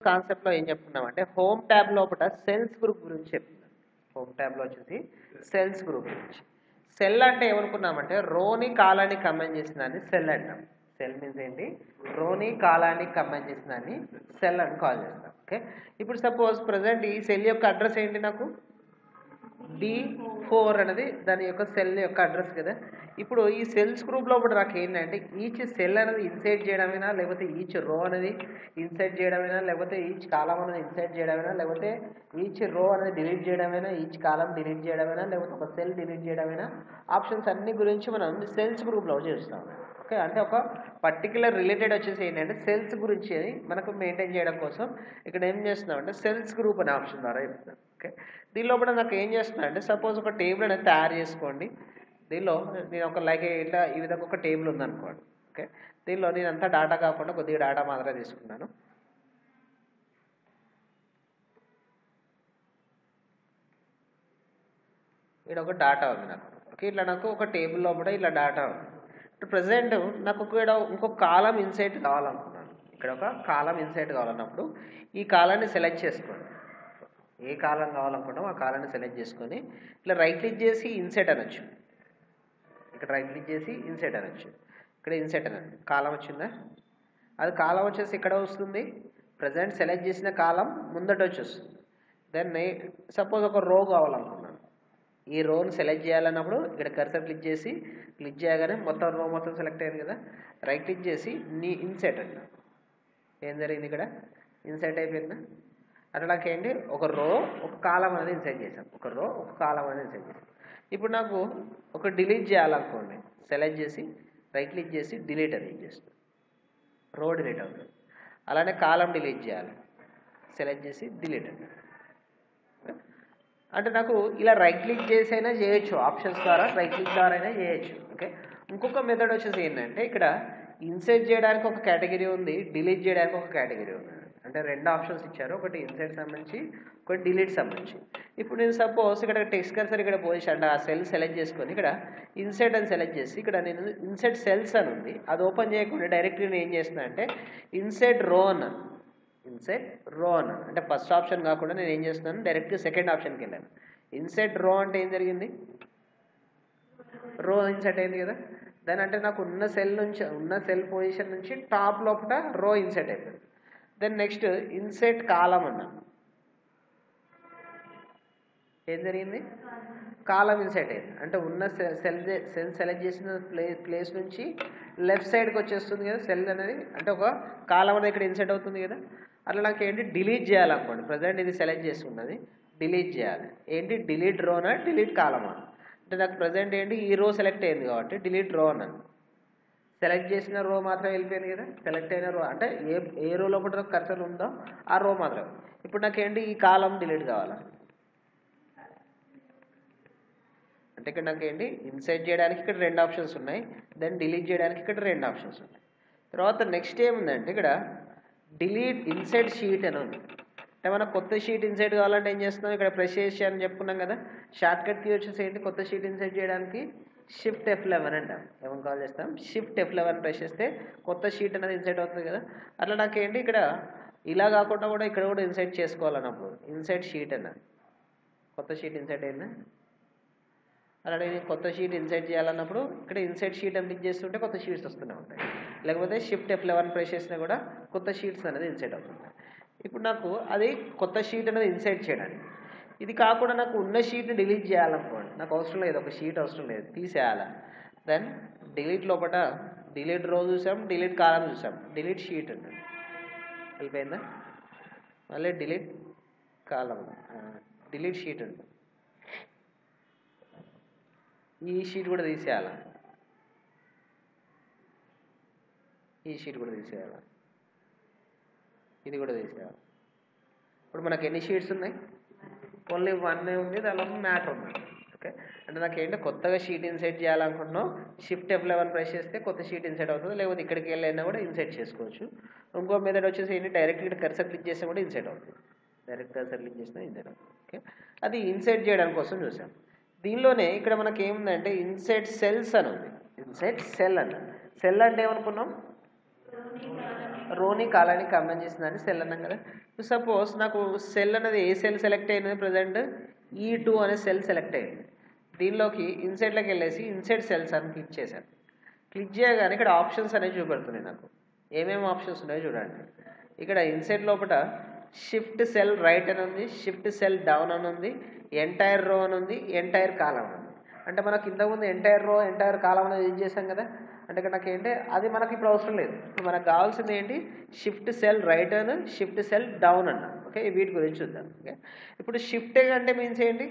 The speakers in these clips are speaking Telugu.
కాన్సెప్ట్లో ఏం చెప్తున్నాం అంటే హోమ్ ట్యాబ్ లోపల సెల్స్ గ్రూప్ గురించి చెప్తున్నాం హోమ్ ట్యాబ్లో వచ్చేసి సెల్స్ గ్రూప్ గురించి సెల్ అంటే ఏమనుకున్నామంటే రోని కాలాన్ని కంబైన్ చేసిన దాన్ని సెల్ అంటాం సెల్ మీన్స్ ఏంటి రోని కాలాన్ని కంబైన్ చేసిన దాన్ని సెల్ అని కాల్ చేస్తాం ఓకే ఇప్పుడు సపోజ్ ప్రజెంట్ ఈ సెల్ యొక్క అడ్రస్ ఏంటి నాకు డి ఫోర్ అనేది దాని యొక్క సెల్ యొక్క అడ్రస్ కదా ఇప్పుడు ఈ సెల్స్ గ్రూప్ లోపల నాకు ఏంటంటే ఈచ్ సెల్ అనేది ఇన్సైట్ చేయడమైనా లేకపోతే ఈచ్ రో అనేది ఇన్సైట్ చేయడమైనా లేకపోతే ఈచ్ కాలం అనేది ఇన్సైట్ చేయడమైనా లేకపోతే ఈచ్ రో అనేది డిలీట్ చేయడమైనా ఈచ్ కాలం డిలీట్ చేయడమైనా లేకపోతే ఒక సెల్ డిలీట్ చేయడమైనా ఆప్షన్స్ అన్ని గురించి మనం సెల్స్ గ్రూప్లో చేస్తాం ఓకే అంటే ఒక పర్టికులర్ రిలేటెడ్ వచ్చేసి ఏంటంటే సెల్స్ గురించి మనకు మెయింటైన్ చేయడం కోసం ఇక్కడ ఏం చేస్తున్నాం అంటే సెల్స్ గ్రూప్ అనే ఆప్షన్ ద్వారా చెప్తున్నాం ఓకే దీనిలో కూడా నాకు ఏం చేస్తున్నా అంటే సపోజ్ ఒక టేబుల్ అనేది తయారు చేసుకోండి దీనిలో నేను ఒక లైక్ ఇట్లా ఈ విధంగా ఒక టేబుల్ ఉందనుకోండి ఓకే దీనిలో నేను అంతా డేటా కాకుండా కొద్దిగా డేటా మాత్రమే తీసుకున్నాను ఇక్కడ ఒక డేటా ఉంది నాకు ఓకే ఇట్లా నాకు ఒక టేబుల్ లోపల ఇట్లా డేటా ఉంది ఇప్పుడు ప్రజెంట్ నాకు ఇక్కడ ఇంకొక కాలం ఇన్సైట్ కావాలనుకున్నాను ఇక్కడ ఒక కాలం ఇన్సైట్ కావాలన్నప్పుడు ఈ కాలాన్ని సెలెక్ట్ చేసుకోండి ఏ కాలం కావాలనుకుంటామో ఆ కాలాన్ని సెలెక్ట్ చేసుకొని ఇట్లా రైట్ క్లిక్ చేసి ఇన్సెట్ అనొచ్చు ఇక్కడ రైట్ క్లిక్ చేసి ఇన్సెట్ అనొచ్చు ఇక్కడ ఇన్సెట్ అనొచ్చు కాలం వచ్చిందా అది కాలం వచ్చేసి ఇక్కడ వస్తుంది ప్రజెంట్ సెలెక్ట్ చేసిన కాలం ముందట వచ్చేస్తుంది దెన్ సపోజ్ ఒక రో కావాలనుకున్నాను ఈ రోని సెలెక్ట్ చేయాలన్నప్పుడు ఇక్కడ కర్సర్ క్లిక్ చేసి క్లిక్ చేయగానే మొత్తం రో మొత్తం సెలెక్ట్ అయింది కదా రైట్ క్లిక్ చేసి నీ ఇన్సెట్ అండి ఏం జరిగింది ఇక్కడ ఇన్సెట్ అయిపోయిందా అట్లా నాకేంటి ఒక రో ఒక కాలం అనేది ఇన్సెట్ చేసాం ఒక రో ఒక కాలం అనేది ఇన్సెట్ చేసాం ఇప్పుడు నాకు ఒక డిలీట్ చేయాలనుకోండి సెలెక్ట్ చేసి రైట్ క్లిక్ చేసి డిలీట్ అనేది చేస్తాం రో డిలీట్ అవుతుంది అలానే కాలం డిలీట్ చేయాలి సెలెక్ట్ చేసి డిలీట్ అండి అంటే నాకు ఇలా రైట్ క్లిక్ చేసి అయినా చేయొచ్చు ఆప్షన్స్ ద్వారా రైట్ క్లిక్ ద్వారా అయినా చేయొచ్చు ఓకే ఇంకొక మెథడ్ వచ్చేసి ఏంటంటే ఇక్కడ ఇన్సెట్ చేయడానికి ఒక కేటగిరీ ఉంది డిలీట్ చేయడానికి ఒక కేటగిరీ ఉంది అంటే రెండు ఆప్షన్స్ ఇచ్చారు ఒకటి ఇన్సెట్ సంబంధించి ఒకటి డిలీట్ సంబంధించి ఇప్పుడు నేను సపోజ్ ఇక్కడ టెక్స్ట్ కర్సర్ ఇక్కడ పొజిషన్ అంటే ఆ సెల్ సెలెక్ట్ చేసుకొని ఇక్కడ ఇన్సెట్ అని సెలెక్ట్ చేసి ఇక్కడ నేను ఇన్సెట్ సెల్స్ అని ఉంది అది ఓపెన్ చేయకుండా డైరెక్ట్గా నేను ఏం చేస్తున్నా అంటే ఇన్సెట్ రో అన్నాను ఇన్సెట్ రో అన్నాను అంటే ఫస్ట్ ఆప్షన్ కాకుండా నేను ఏం చేస్తున్నాను డైరెక్ట్ సెకండ్ ఆప్షన్కి వెళ్ళాను ఇన్సెట్ రో అంటే ఏం జరిగింది రో ఇన్సెట్ అయింది కదా దాని అంటే నాకు ఉన్న సెల్ నుంచి ఉన్న సెల్ పొజిషన్ నుంచి టాప్ లోపల రో ఇన్సెట్ అయిపోయింది దెన్ నెక్స్ట్ ఇన్సెట్ కాలం అన్నా ఏం జరిగింది కాలం ఇన్సెట్ అయింది అంటే ఉన్న సెల్ సెల్ సెలెక్ట్ చేసిన ప్లే ప్లేస్ నుంచి లెఫ్ట్ సైడ్కి వచ్చేస్తుంది కదా సెల్ అనేది అంటే ఒక కాలం అనేది ఇక్కడ ఇన్సెట్ అవుతుంది కదా అట్లా నాకు ఏంటి డిలీట్ చేయాలనుకోండి ప్రజెంట్ ఇది సెలెక్ట్ చేసుకున్నది డిలీట్ చేయాలి ఏంటి డిలీట్ రోనా డిలీట్ కాలమా అంటే నాకు ప్రజెంట్ ఏంటి ఈ రో సెలెక్ట్ అయింది కాబట్టి డిలీట్ రో అన్నాను సెలెక్ట్ చేసిన రో మాత్రం వెళ్ళిపోయింది కదా సెలెక్ట్ అయిన రో అంటే ఏ ఏ రో లోపల కర్సర్ ఉందో ఆ రో మాత్రం ఇప్పుడు నాకేంటి ఈ కాలం డిలీట్ కావాలా అంటే ఇక్కడ నాకేంటి ఇన్సైట్ చేయడానికి ఇక్కడ రెండు ఆప్షన్స్ ఉన్నాయి దెన్ డిలీట్ చేయడానికి ఇక్కడ రెండు ఆప్షన్స్ ఉన్నాయి తర్వాత నెక్స్ట్ ఏముందంటే ఇక్కడ డిలీట్ ఇన్సైడ్ షీట్ అని ఉంది అంటే మనకు కొత్త షీట్ ఇన్సైట్ కావాలంటే ఏం చేస్తున్నాం ఇక్కడ ప్రెస్ చేసి అని చెప్పుకున్నాం కదా షార్ట్ కట్ కీ వచ్చేసి ఏంటి కొత్త షీట్ ఇన్సైట్ చేయడానికి షిఫ్ట్ ఎఫ్ లెవెన్ అంటాం ఏమని కాల్ చేస్తాం షిఫ్ట్ ఎఫ్ లెవెన్ ప్రెస్ చేస్తే కొత్త షీట్ అనేది ఇన్సైట్ అవుతుంది కదా అట్లా నాకేంటి ఇక్కడ ఇలా కాకుండా కూడా ఇక్కడ కూడా ఇన్సైట్ చేసుకోవాలన్నప్పుడు ఇన్సైట్ షీట్ అన్న కొత్త షీట్ ఇన్సైట్ అయిందా అలాగే కొత్త షీట్ ఇన్సైట్ చేయాలన్నప్పుడు ఇక్కడ ఇన్సైట్ షీట్ అని క్లిక్ చేస్తుంటే కొత్త షీట్స్ వస్తూనే ఉంటాయి లేకపోతే షిఫ్ట్ ఎఫ్ లెవెన్ ప్రెస్ చేసినా కూడా కొత్త షీట్స్ అనేది ఇన్సైట్ అవుతుంది ఇప్పుడు నాకు అది కొత్త షీట్ అనేది ఇన్సైట్ చేయడానికి ఇది కాకుండా నాకు ఉన్న షీట్ని డిలీట్ చేయాలనుకోండి నాకు అవసరం లేదు ఒక షీట్ అవసరం లేదు తీసేయాలా దెన్ డిలీట్ లోపల డిలీట్ రో చూసాం డిలీట్ కాలం చూసాం డిలీట్ షీట్ అండి వెళ్ళిపోయిందా మళ్ళీ డిలీట్ కాలం డిలీట్ షీట్ అండి ఈ షీట్ కూడా తీసేయాల ఈ షీట్ కూడా తీసేయాల ఇది కూడా తీసేయాలి ఇప్పుడు మనకు ఎన్ని షీట్స్ ఉన్నాయి ఓన్లీ వన్ ఉంది దానిలో మ్యాటర్ ఉంది ఓకే అంటే నాకు ఏంటో కొత్తగా షీట్ ఇన్సైట్ చేయాలనుకుంటున్నాం షిఫ్ట్ ఎఫ్ లెవెన్ ప్రెస్ చేస్తే కొత్త షీట్ ఇన్సైట్ అవుతుంది లేకపోతే ఇక్కడికి వెళ్ళైనా కూడా ఇన్సైట్ చేసుకోవచ్చు ఇంకో మెథడ్ వచ్చేసి ఏంటి డైరెక్ట్ ఇక్కడ కర్సర్ క్లిక్ చేస్తే కూడా ఇన్సైట్ అవుతుంది డైరెక్ట్ కర్సర్ క్లిక్ చేసినా ఇన్సైట్ అవుతుంది ఓకే అది ఇన్సైట్ చేయడానికి కోసం చూసాం దీనిలోనే ఇక్కడ మనకి ఏముందంటే ఇన్సైట్ సెల్స్ అని ఉంది ఇన్సైట్ సెల్ అన్న సెల్ అంటే ఏమనుకున్నాం రోని కాలాన్ని కంబైన్ చేసిందని సెల్ అన్నాం కదా ఇప్పుడు సపోజ్ నాకు సెల్ అనేది ఏ సెల్ సెలెక్ట్ అయింది ప్రజెంట్ ఈ టూ అనే సెల్ సెలెక్ట్ అయింది దీనిలోకి ఇన్సైడ్లోకి వెళ్ళేసి ఇన్సైడ్ సెల్స్ అని క్లిక్ చేశాను క్లిక్ చేయగానే ఇక్కడ ఆప్షన్స్ అనేవి చూపెడుతున్నాయి నాకు ఏమేమి ఆప్షన్స్ ఉన్నాయో చూడండి ఇక్కడ ఇన్సైడ్ లోపల షిఫ్ట్ సెల్ రైట్ అని ఉంది షిఫ్ట్ సెల్ డౌన్ అని ఉంది ఎంటైర్ రో అని ఉంది ఎంటైర్ కాలం అని ఉంది అంటే మనకి ఇంతకుముందు ఎంటైర్ రో ఎంటైర్ కాలం అనేది యూజ్ చేసాం కదా అంటే ఇక్కడ నాకు ఏంటి అది మనకి ఇప్పుడు అవసరం లేదు ఇప్పుడు మనకు కావాల్సింది ఏంటి షిఫ్ట్ సెల్ రైట్ అని షిఫ్ట్ సెల్ డౌన్ అన్న ఓకే వీటి గురించి చూద్దాం ఓకే ఇప్పుడు షిఫ్ట్ అంటే మీన్స్ ఏంటి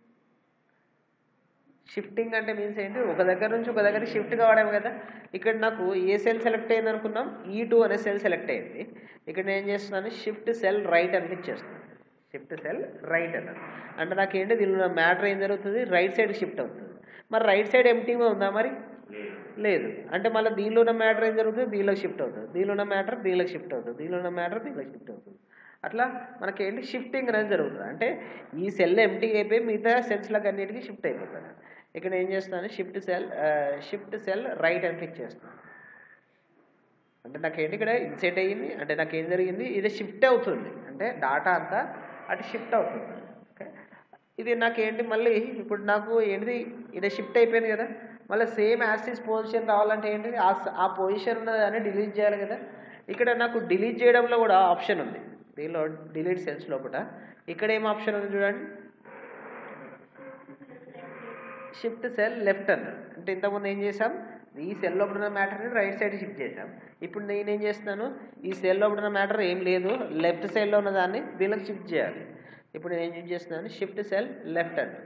షిఫ్టింగ్ అంటే మీన్స్ ఏంటి ఒక దగ్గర నుంచి ఒక దగ్గర షిఫ్ట్ కావడం కదా ఇక్కడ నాకు ఏ సెల్ సెలెక్ట్ అయింది అనుకున్నాం ఈ టూ అనే సెల్ సెలెక్ట్ అయింది ఇక్కడ నేను ఏం చేస్తున్నాను షిఫ్ట్ సెల్ రైట్ అని క్లిక్ చేస్తున్నాను షిఫ్ట్ సెల్ రైట్ అన్న అంటే నాకు ఏంటి దీనిలో మ్యాటర్ ఏం జరుగుతుంది రైట్ సైడ్ షిఫ్ట్ అవుతుంది మరి రైట్ సైడ్ ఎంటీగా ఉందా మరి లేదు అంటే మళ్ళీ దీనిలో ఉన్న మ్యాటర్ ఏం జరుగుతుంది దీనిలోకి షిఫ్ట్ అవుతుంది దీనిలో ఉన్న మ్యాటర్ దీనిలోకి షిఫ్ట్ అవుతుంది దీనిలో ఉన్న మ్యాటర్ దీనిలోకి షిఫ్ట్ అవుతుంది అట్లా మనకి ఏంటి షిఫ్టింగ్ అనేది జరుగుతుంది అంటే ఈ సెల్ ఎంటీ అయిపోయి మిగతా సెల్స్లకు అన్నిటికీ షిఫ్ట్ అయిపోతుంది ఇక్కడ ఏం చేస్తాను shift cell shift cell right అని క్లిక్ చేస్తాను అంటే నాకేంటి ఇక్కడ ఇన్సెట్ అయ్యింది అంటే నాకు ఏం జరిగింది ఇది షిఫ్ట్ అవుతుంది అంటే డాటా అంతా అటు షిఫ్ట్ అవుతుంది ఓకే ఇది నాకేంటి మళ్ళీ ఇప్పుడు నాకు ఏంటిది ఇది షిఫ్ట్ అయిపోయింది కదా మళ్ళీ సేమ్ యాసిస్ పొజిషన్ రావాలంటే ఏంటి ఆ స- ఆ పొజిషన్ ఉన్నదాన్ని డిలీట్ చేయాలి కదా ఇక్కడ నాకు డిలీట్ చేయడంలో కూడా ఆప్షన్ ఉంది దీనిలో డిలీట్ సెల్స్ లోపల ఇక్కడ ఏం ఆప్షన్ ఉంది చూడండి షిఫ్ట్ సెల్ లెఫ్ట్ అన్న అంటే ఇంతకుముందు ఏం చేసాం ఈ సెల్ లోపల ఉన్న మ్యాటర్ని రైట్ సైడ్ షిఫ్ట్ చేసాం ఇప్పుడు నేను ఏం చేస్తున్నాను ఈ సెల్ లోపల ఉన్న మ్యాటర్ ఏం లేదు లెఫ్ట్ సైడ్లో ఉన్న దాన్ని దీనికి షిఫ్ట్ చేయాలి ఇప్పుడు నేను ఏం చేస్తున్నాను షిఫ్ట్ సెల్ లెఫ్ట్ అని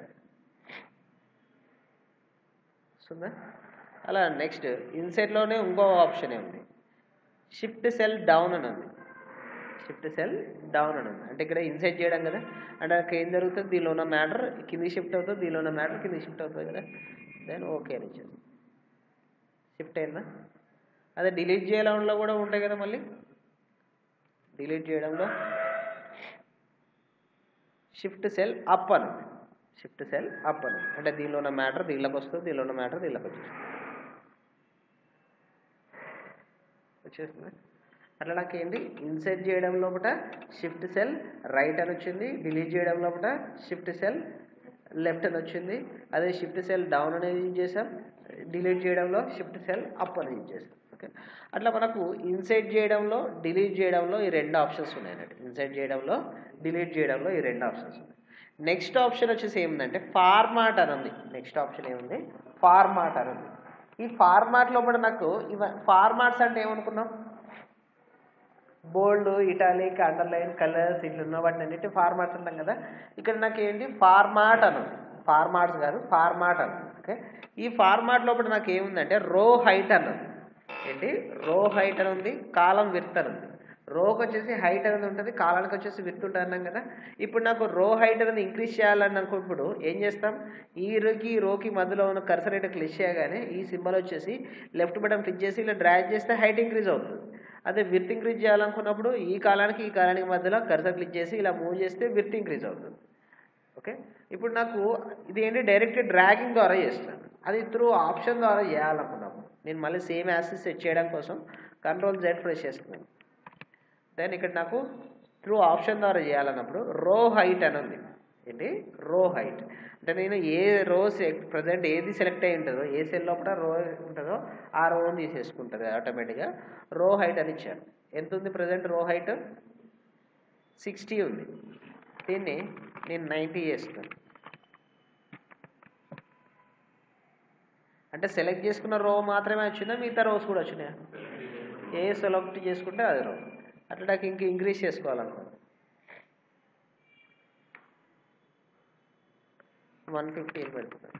వస్తుందా అలా నెక్స్ట్ ఇన్సైడ్లోనే ఇంకో ఆప్షన్ ఉంది షిఫ్ట్ సెల్ డౌన్ అని ఉంది షిఫ్ట్ సెల్ డౌన్ అని ఉంది అంటే ఇక్కడ ఇన్సైడ్ చేయడం కదా అంటే అక్కడ ఏం జరుగుతుంది దీనిలో ఉన్న మ్యాటర్ కింది షిఫ్ట్ అవుతుంది దీనిలో ఉన్న మ్యాటర్ కింది షిఫ్ట్ అవుతుంది కదా దెన్ ఓకే అని ఇచ్చేది షిఫ్ట్ అయిందా అదే డిలీట్ చేయడంలో కూడా ఉంటాయి కదా మళ్ళీ డిలీట్ చేయడంలో షిఫ్ట్ సెల్ అప్ అని ఉంది షిఫ్ట్ సెల్ అప్ అని ఉంది. అంటే దీనిలో ఉన్న మ్యాటర్ దీనిలోకి వస్తుంది దీనిలో ఉన్న మ్యాటర్ దీనిలోకి వచ్చేస్తుంది వచ్చేస్తుంది అట్లా నాకు ఏంటి ఇన్సెట్ చేయడం లోపల షిఫ్ట్ సెల్ రైట్ అని వచ్చింది డిలీట్ చేయడం లోపల షిఫ్ట్ సెల్ లెఫ్ట్ అని వచ్చింది అదే షిఫ్ట్ సెల్ డౌన్ అనేది యూజ్ చేసాం డిలీట్ చేయడంలో షిఫ్ట్ సెల్ అప్ అని యూజ్ చేసాం ఓకే అట్లా మనకు ఇన్సైట్ చేయడంలో డిలీట్ చేయడంలో ఈ రెండు ఆప్షన్స్ ఉన్నాయి అన్నట్టు ఇన్సైట్ చేయడంలో డిలీట్ చేయడంలో ఈ రెండు ఆప్షన్స్ ఉన్నాయి నెక్స్ట్ ఆప్షన్ వచ్చేసి ఏముందంటే ఫార్మాట్ అని ఉంది నెక్స్ట్ ఆప్షన్ ఏముంది ఫార్మాట్ అని ఉంది ఈ ఫార్మాట్ లోపల నాకు ఇవ ఫార్మాట్స్ అంటే ఏమనుకున్నాం బోల్డ్ ఇటాలిక్ అండర్లైన్ కలర్స్ ఇట్లా ఉన్న వాటిని అన్నిటి ఫార్మాట్స్ అంటాం కదా ఇక్కడ నాకు ఏంటి ఫార్మాట్ అని ఉంది ఫార్మాట్స్ కాదు ఫార్మాట్ అని ఉంది ఓకే ఈ ఫార్మాట్ లోపల నాకు ఏముందంటే రో హైట్ అని ఉంది ఏంటి రో హైట్ అని ఉంది కాలం విర్త్ అని ఉంది రోకి వచ్చేసి హైట్ అనేది ఉంటుంది కాలానికి వచ్చేసి విత్ ఉంటుంది అన్నాం కదా ఇప్పుడు నాకు రో హైట్ అనేది ఇంక్రీజ్ చేయాలని అనుకున్నప్పుడు ఏం చేస్తాం ఈ రోకి ఈ రోకి మధ్యలో ఉన్న కర్సర్ అయితే క్లిక్ చేయగానే ఈ సింబల్ వచ్చేసి లెఫ్ట్ బటన్ క్లిక్ చేసి ఇలా డ్రాగ్ చేస్తే హైట్ ఇంక్రీజ్ అవుతుంది అదే విత్ ఇంక్రీజ్ చేయాలనుకున్నప్పుడు ఈ కాలానికి ఈ కాలానికి మధ్యలో కర్సర్ క్లిక్ చేసి ఇలా మూవ్ చేస్తే విత్ ఇంక్రీజ్ అవుతుంది ఓకే ఇప్పుడు నాకు ఇది ఏంటి డైరెక్ట్ డ్రాగింగ్ ద్వారా చేస్తాను అది త్రూ ఆప్షన్ ద్వారా చేయాలనుకున్నప్పుడు నేను మళ్ళీ సేమ్ యాసిస్ సెట్ చేయడం కోసం కంట్రోల్ జెడ్ ప్రెస్ చేస్తున్నాను దెన్ ఇక్కడ నాకు త్రూ ఆప్షన్ ద్వారా చేయాలన్నప్పుడు రో హైట్ అని ఉంది ఏంటి రో హైట్ అంటే నేను ఏ రో ప్రజెంట్ ఏది సెలెక్ట్ అయి ఉంటుందో ఏ సెల్ లోపల రో ఉంటుందో ఆ రోని తీసేసుకుంటుంది ఆటోమేటిక్గా రో హైట్ అని ఇచ్చాను ఎంత ఉంది ప్రజెంట్ రో హైట్ సిక్స్టీ ఉంది దీన్ని నేను నైంటీ చేస్తాను అంటే సెలెక్ట్ చేసుకున్న రో మాత్రమే వచ్చిందా మిగతా రోస్ కూడా వచ్చినాయా ఏ సెలెక్ట్ చేసుకుంటే అది రో అట్లా నాకు ఇంక ఇంక్రీజ్ చేసుకోవాలనుకో వన్ ఫిఫ్టీన్ పెడుతున్నాను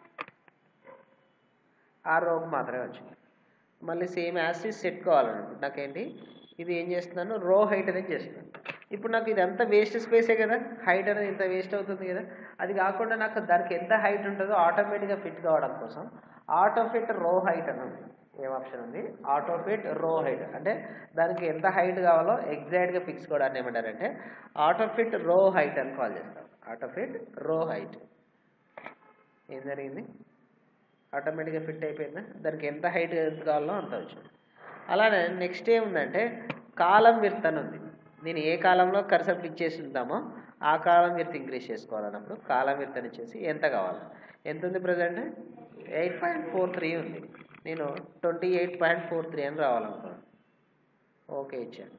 ఆ రోకి మాత్రమే వచ్చింది మళ్ళీ సేమ్ యాసిస్ సెట్ కావాలన్నమాట నాకేంటి ఇది ఏం చేస్తున్నాను రో హైట్ అనేది చేస్తున్నాను ఇప్పుడు నాకు ఇదంతా వేస్ట్ స్పేసే కదా హైట్ అనేది ఇంత వేస్ట్ అవుతుంది కదా అది కాకుండా నాకు దానికి ఎంత హైట్ ఉంటుందో ఆటోమేటిక్గా ఫిట్ కావడం కోసం ఆటో ఫిట్ రో హైట్ అని ఉంది ఏం ఆప్షన్ ఉంది ఆటో ఫిట్ రో హైట్ అంటే దానికి ఎంత హైట్ కావాలో ఎగ్జాక్ట్గా ఫిక్స్ కావడాన్ని ఏమంటారంటే ఆటో ఫిట్ రో హైట్ అని కాల్ చేస్తాం ఆటో ఫిట్ రో హైట్ ఏం జరిగింది ఆటోమేటిక్గా ఫిట్ అయిపోయిందా దానికి ఎంత హైట్ కావాలో అంత వచ్చింది అలానే నెక్స్ట్ ఏముందంటే కాలం విర్త్ అని ఉంది నేను ఏ కాలంలో కర్సర్ క్లిక్ చేసి ఉంటామో ఆ కాలం విర్త్ ఇంక్రీజ్ చేసుకోవాలన్నప్పుడు కాలం విర్త్ అని ఇచ్చేసి ఎంత కావాలి ఎంత ఉంది present eight point four three ఉంది నేను twenty eight point four three అని రావాలనుకున్నాను ఓకే ఇచ్చాను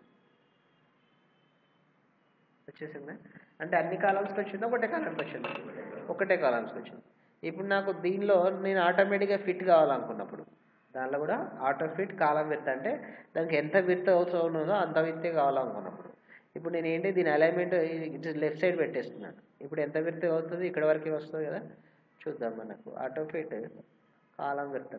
వచ్చేసిందా అంటే అన్ని కాలమ్స్కి వచ్చిందా ఒకటే కాలంకి వచ్చిందా ఒకటే కాలమ్స్కి వచ్చింది ఇప్పుడు నాకు దీనిలో నేను ఆటోమేటిక్గా ఫిట్ కావాలనుకున్నప్పుడు దానిలో కూడా ఆటో ఫిట్ కాలం విత్ అంటే దానికి ఎంత విత్ అవసరం ఉన్నదో అంత విత్తే కావాలనుకున్నప్పుడు ఇప్పుడు నేను ఏంటి దీని అలైన్మెంట్ ఇటు లెఫ్ట్ సైడ్ పెట్టేస్తున్నాను ఇప్పుడు ఎంత విత్ అవుతుంది ఇక్కడ వరకే వస్తుంది కదా చూద్దాం మనకు ఆటో ఫిట్ కాలం విత్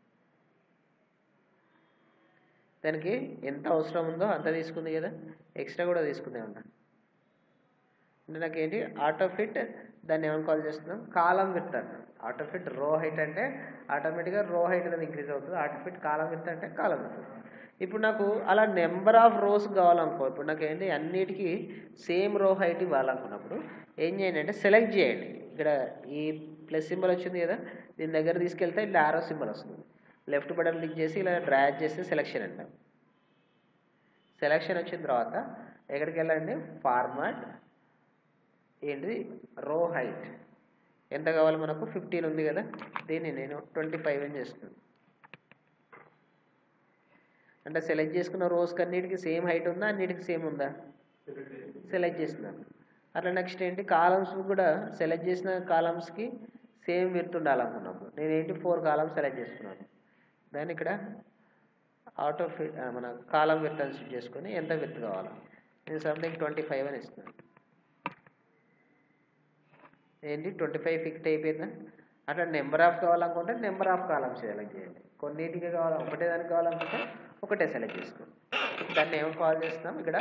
దానికి ఎంత అవసరం ఉందో అంత తీసుకుంది కదా ఎక్స్ట్రా కూడా తీసుకుందే ఉన్నా అంటే నాకు ఏంటి ఆటో ఫిట్ దాన్ని ఏమని కాల్ చేస్తున్నాం కాలం విత్ అంటాం ఆటో ఫిట్ రో హైట్ అంటే ఆటోమేటిక్గా రో హైట్ అనేది ఇంక్రీజ్ అవుతుంది ఆటో ఫిట్ కాలం విత్ అంటే కాలం విత్ ఇప్పుడు నాకు అలా నెంబర్ ఆఫ్ రోస్ కావాలనుకో ఇప్పుడు నాకు ఏంటి అన్నిటికీ సేమ్ రో హైట్ ఇవ్వాలనుకున్నప్పుడు ఏం చేయండి అంటే సెలెక్ట్ చేయండి ఇక్కడ ఈ ప్లస్ సింబల్ వచ్చింది కదా దీని దగ్గర తీసుకెళ్తే ఇలా ఆరో సింబల్ వస్తుంది లెఫ్ట్ బటన్ క్లిక్ చేసి ఇలా డ్రాగ్ చేస్తే సెలెక్షన్ అంటాం సెలెక్షన్ వచ్చిన తర్వాత ఎక్కడికి వెళ్ళండి ఫార్మాట్ ఏంటిది రో హైట్ ఎంత కావాలి మనకు ఫిఫ్టీన్ ఉంది కదా దీన్ని నేను ట్వంటీ ఫైవ్ అని చేస్తున్నాను అంటే సెలెక్ట్ చేసుకున్న రోస్కి అన్నిటికీ సేమ్ హైట్ ఉందా అన్నిటికీ సేమ్ ఉందా సెలెక్ట్ చేస్తున్నాను అట్లా నెక్స్ట్ ఏంటి కాలమ్స్ కూడా సెలెక్ట్ చేసిన కాలమ్స్కి సేమ్ విర్త్ ఉండాలనుకున్నప్పుడు నేను ఏంటి ఫోర్ కాలమ్స్ సెలెక్ట్ చేసుకున్నాను దాన్ని ఇక్కడ ఆటో ఫిట్ మన కాలం విర్త్ అని సెట్ చేసుకొని ఎంత విర్త్ కావాలా నేను సంథింగ్ ట్వంటీ ఫైవ్ అని ఇస్తున్నాను ఏంటి ట్వంటీ ఫైవ్ ఫిక్ట్ అయిపోయిందా అట్లా నెంబర్ ఆఫ్ కావాలనుకుంటే నెంబర్ ఆఫ్ కాలమ్స్ సెలెక్ట్ చేయండి కొన్నిటికి కావాలి ఒకటే దానికి కావాలనుకుంటే ఒకటే సెలెక్ట్ చేసుకోండి దాన్ని ఏమో కాల్ చేస్తున్నాం ఇక్కడ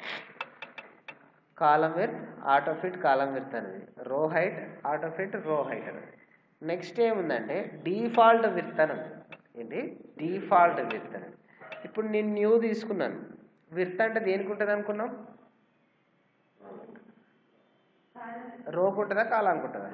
column width auto fit column width అనేది row height auto fit row height అనేది నెక్స్ట్ ఏముందంటే డీఫాల్ట్ విత్ అని ఉంది ఏంటి డీఫాల్ట్ విత్ అనేది ఇప్పుడు నేను న్యూ తీసుకున్నాను విత్ అంటే దేనికి ఉంటుంది అనుకున్నాం రోకు ఉంటుందా కాలానికి ఉంటుందా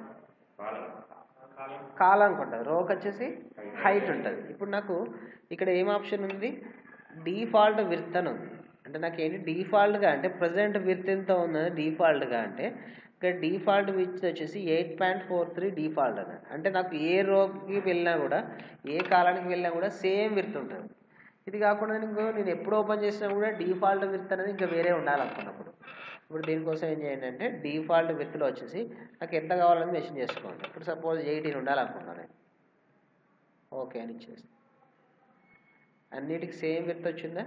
కాలానికి ఉంటుంది రోకి వచ్చేసి హైట్ ఉంటుంది ఇప్పుడు నాకు ఇక్కడ ఏం ఆప్షన్ ఉంది డీఫాల్ట్ విర్త్ అని ఉంది అంటే నాకు ఏంటి డీఫాల్ట్గా అంటే ప్రజెంట్ విర్త్ ఎంత ఉన్నది డీఫాల్ట్గా అంటే ఇక్కడ డీఫాల్ట్ విత్ వచ్చేసి eight point four three default అని అంటే నాకు ఏ రోకి వెళ్ళినా కూడా ఏ కాలానికి వెళ్ళినా కూడా సేమ్ విర్త్ ఉంటుంది ఇది కాకుండా నీకు నేను ఎప్పుడు ఓపెన్ చేసినా కూడా డీఫాల్ట్ విత్ అనేది ఇంకా వేరే ఉండాలనుకున్నప్పుడు ఇప్పుడు దీనికోసం ఏం చేయండి అంటే డీఫాల్ట్ విత్లో వచ్చేసి నాకు ఎంత కావాలని మెన్షన్ చేసుకోండి ఇప్పుడు సపోజ్ ఎయిటీన్ ఉండాలనుకున్నాను నేను ఓకే అని ఇచ్చేసి అన్నిటికి సేమ్ విత్ వచ్చిందా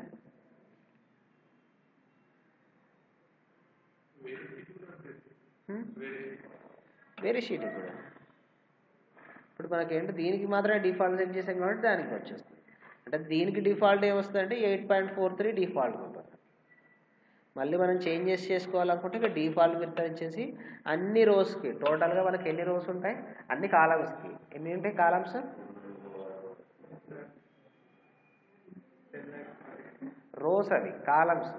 హ్మ్? వేరే షీట్ కూడా ఇప్పుడు మనకేంటి దీనికి మాత్రమే డిఫాల్ట్ సెట్ చేసాం కాబట్టి దానికి వచ్చేస్తుంది అంటే దీనికి డిఫాల్ట్ ఏమొస్తుంది అంటే eight point four three default ఉంటుంది మళ్ళీ మనం చేంజెస్ చేసుకోవాలనుకుంటే ఇక డిఫాల్ట్ విత్ వచ్చేసి అన్ని రోస్కి టోటల్గా మనకి ఎన్ని రోస్ ఉంటాయి అన్ని కాలమ్స్కి ఎన్ని ఉంటాయి కాలమ్స్ రోస్ అవి columns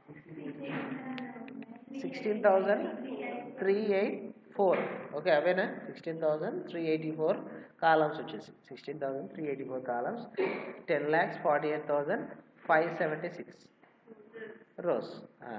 sixteen thousand three eight four okay అవేనా sixteen thousand three eighty four columns వచ్చేసి sixteen thousand three eighty four columns ten lakhs forty eight thousand five seventy six rows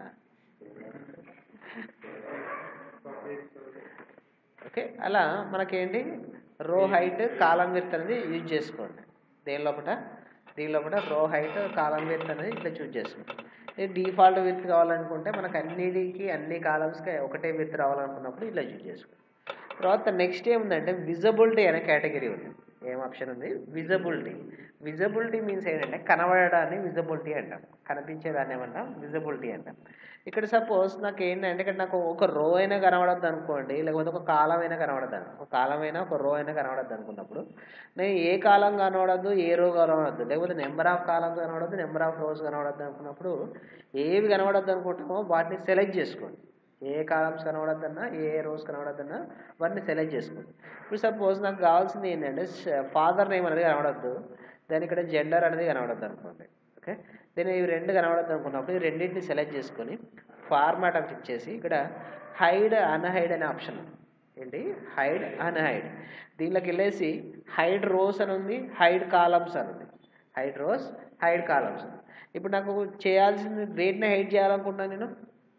okay అలా మనకేంటి రో హైట్ కాలం విత్ అనేది యూజ్ చేసుకోండి దేని లోపల దీని లోపల రో హైట్ కాలం విత్ అనేది ఇట్లా చూజ్ చేసుకోండి ఇది డిఫాల్ట్ విత్ కావాలనుకుంటే మనకు అన్నిటికీ అన్ని కాలమ్స్కి ఒకటే విత్ రావాలనుకున్నప్పుడు ఇట్లా చూజ్ చేసుకోండి తర్వాత నెక్స్ట్ ఏముందంటే విజబిలిటీ అనే కేటగిరీ ఉంది ఏం ఆప్షన్ ఉంది విజబిలిటీ విజబిలిటీ మీన్స్ ఏంటంటే కనబడడాన్ని విజబిలిటీ అంటాం కనిపించేదాన్ని ఏమంటాం విజబిలిటీ అంటాం ఇక్కడ సపోజ్ నాకు ఏంటంటే ఇక్కడ నాకు ఒక రో అయినా కనబడద్దు అనుకోండి లేకపోతే ఒక కాలం అయినా కనబడద్దు అను- ఒక కాలం అయినా ఒక రో అయినా కనబడద్దు అనుకున్నప్పుడు నేను ఏ కాలం కనబడద్దు ఏ రో కనబడద్దు లేకపోతే నెంబర్ ఆఫ్ కాలమ్స్ కనబడద్దు నెంబర్ ఆఫ్ రోస్ కనబడద్దు అనుకున్నప్పుడు ఏవి కనబడద్దు అనుకుంటామో వాటిని సెలెక్ట్ చేసుకోండి ఏ కాలమ్స్ కనబడద్దన్నా ఏ రోస్ కనబడద్దన్నా వాటిని సెలెక్ట్ చేసుకోండి ఇప్పుడు సపోజ్ నాకు కావాల్సింది ఏంటంటే ఫాదర్ నేమ్ అనేది కనబడద్దు దాని ఇక్కడ జెండర్ అనేది కనబడద్దు అనుకోండి ఓకే దీని ఇవి రెండు కనబడద్దు అనుకున్నప్పుడు ఈ రెండింటిని సెలెక్ట్ చేసుకొని ఫార్మాట్ అని క్లిక్ చేసి ఇక్కడ హైడ్ అన్హైడ్ అనే ఆప్షన్ ఉంది. ఏంటి హైడ్ అన్హైడ్ దీనిలోకి వెళ్ళేసి హైడ్ రోస్ అని ఉంది హైడ్ కాలమ్స్ అని ఉంది హైడ్ రోస్ హైడ్ కాలమ్స్ ఇప్పుడు నాకు చేయాల్సింది రేట్ని హైడ్ చేయాలనుకుంటున్నాను నేను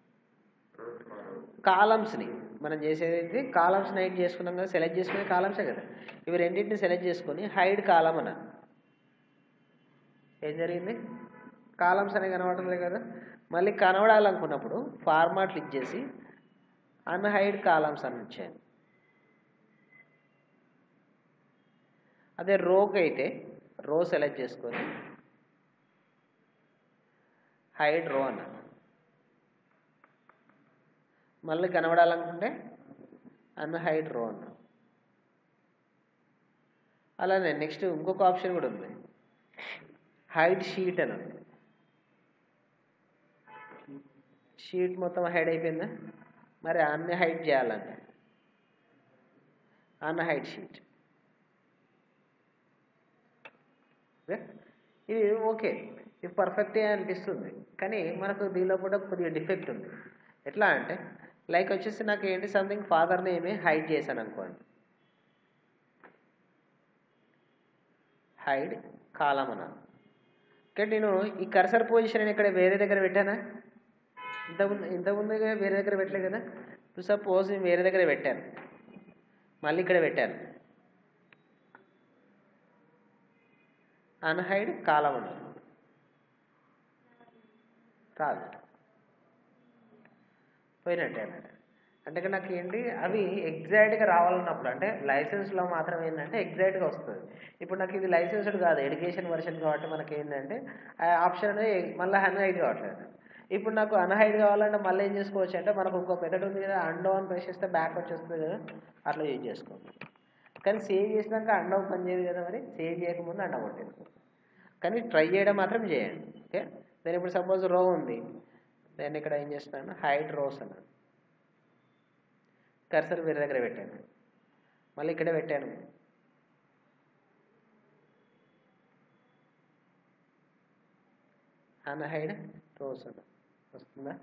కాలమ్స్ని మనం చేసేది కాలమ్స్ని హైడ్ చేసుకున్నాం కదా సెలెక్ట్ చేసుకునే కాలమ్సే కదా ఇవి రెండింటిని సెలెక్ట్ చేసుకొని హైడ్ కాలం అన్న ఏం జరిగింది కాలమ్స్ అనేవి కనబడుతుంది కదా మళ్ళీ కనబడాలనుకున్నప్పుడు ఫార్మాట్ క్లిక్ చేసి అన్హైడ్ కాలమ్స్ అని వచ్చాను అదే రోకి అయితే రో సెలెక్ట్ చేసుకొని హైడ్ రో అన్నాను మళ్ళీ కనబడాలనుకుంటే అన్హైడ్ రో అన్నాను అలానే నెక్స్ట్ ఇంకొక ఆప్షన్ కూడా ఉంది హైడ్ షీట్ అని ఉంది షీట్ మొత్తం హైడ్ అయిపోయిందా మరి అన్ని హైడ్ చేయాలంటే అన్న హైడ్ షీట్ ఓకే ఇది ఓకే ఇది పర్ఫెక్టే అనిపిస్తుంది కానీ మనకు దీనిలో కూడా కొద్దిగా డిఫెక్ట్ ఉంది ఎట్లా అంటే లైక్ వచ్చేసి నాకు ఏంటి సంథింగ్ ఫాదర్ నేమే హైడ్ చేశాను అనుకోండి హైడ్ కాలం అన్నాను ఓకే నేను ఈ కర్సర్ పొజిషన్ నేను ఇక్కడ వేరే దగ్గర పెట్టానా ఇంతకుముందు ఇంతకుముందు వేరే దగ్గర పెట్టలే కదా ఇప్పుడు సపోజ్ నేను వేరే దగ్గర పెట్టాను మళ్ళీ ఇక్కడ పెట్టాను అన్హైడ్ కాలం అన్నాను రాదు పోయినట్టే అన్నట్టు అంటే ఇక్కడ నాకు ఏంటి అవి ఎగ్జాక్ట్గా రావాలన్నప్పుడు అంటే లైసెన్స్లో మాత్రం ఏంటంటే ఎగ్జాక్ట్గా వస్తుంది ఇప్పుడు నాకు ఇది లైసెన్స్డ్ కాదు ఎడ్యుకేషన్ వర్షన్ కాబట్టి మనకి ఏంటంటే ఆ ఆప్షన్ అనేది మళ్ళీ అన్హైడ్ కావట్లేదు ఇప్పుడు నాకు అన్హైడ్ కావాలంటే మళ్ళీ ఏం చేసుకోవచ్చు అంటే మనకు ఇంకో మెథడ్ ఉంది కదా అండో అని ప్రెస్ చేస్తే బ్యాక్ వచ్చేస్తుంది కదా అట్లా యూజ్ చేసుకోవచ్చు కానీ సేవ్ చేసినాక అండో పని చేయదు కదా మరి సేవ్ చేయకముందు అండ కొట్టేసుకో కానీ ట్రై చేయడం మాత్రం చేయండి ఓకే నేను ఇప్పుడు సపోజ్ రో ఉంది నేను ఇక్కడ ఏం చేస్తున్నాను హైడ్ రోస్ అన్నాను కర్సర్ వేరే దగ్గర పెట్టాను మళ్ళీ ఇక్కడే పెట్టాను అన్హైడ్ రోస్ అన్న వస్తుందా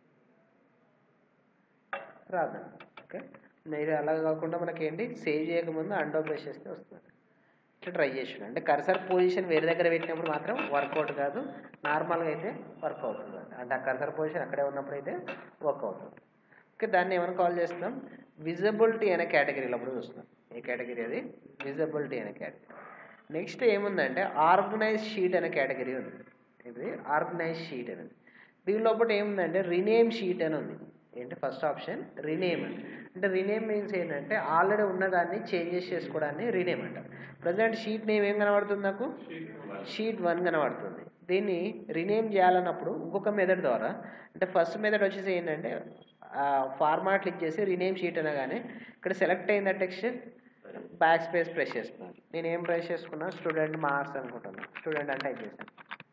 రాదు ఓకే మీరు అలా కాకుండా మనకి ఏంటి సేవ్ చేయకముందు అండో ప్రెస్ చేస్తే వస్తుంది ఇట్లా ట్రై చేసాను అంటే కర్సర్ పొజిషన్ వేరే దగ్గర పెట్టినప్పుడు మాత్రం వర్కౌట్ కాదు నార్మల్గా అయితే వర్క్ అవుతుంది అంటే ఆ కర్సర్ పొజిషన్ అక్కడే ఉన్నప్పుడు అయితే వర్క్ అవుతుంది ఓకే దాన్ని ఏమైనా కాల్ చేస్తున్నాం విజిబిలిటీ అనే కేటగిరీలో కూడా చూస్తున్నాం ఏ కేటగిరీ అది విజిబిలిటీ అనే కేటగిరీ నెక్స్ట్ ఏముందంటే ఆర్గనైజ్ షీట్ అనే కేటగిరీ ఉంది ఇది ఆర్గనైజ్ షీట్ అనేది దీని లోపల ఏముందంటే రినేమ్ షీట్ అని ఉంది ఏంటి ఫస్ట్ ఆప్షన్ రినేమ్ అంటే రినేమ్ మీన్స్ ఏంటంటే ఆల్రెడీ ఉన్నదాన్ని చేంజెస్ చేసుకోవడాన్ని రినేమ్ అంటారు ప్రజెంట్ షీట్ నేమ్ ఏం కనబడుతుంది నాకు షీట్ వన్ కనబడుతుంది దీన్ని రినేమ్ చేయాలన్నప్పుడు ఇంకొక మెథడ్ ద్వారా అంటే ఫస్ట్ మెథడ్ వచ్చేసి ఏంటంటే ఫార్మాట్ క్లిక్ చేసి రినేమ్ షీట్ అనగానే ఇక్కడ సెలెక్ట్ అయిన టెక్స్ట్ బ్యాక్ స్పేస్ ప్రెస్ చేస్తున్నాను నేను ఏం ప్రెస్ చేసుకున్నా స్టూడెంట్ మార్క్స్ అనుకుంటున్నాను స్టూడెంట్ అంటే టైప్ చేశాను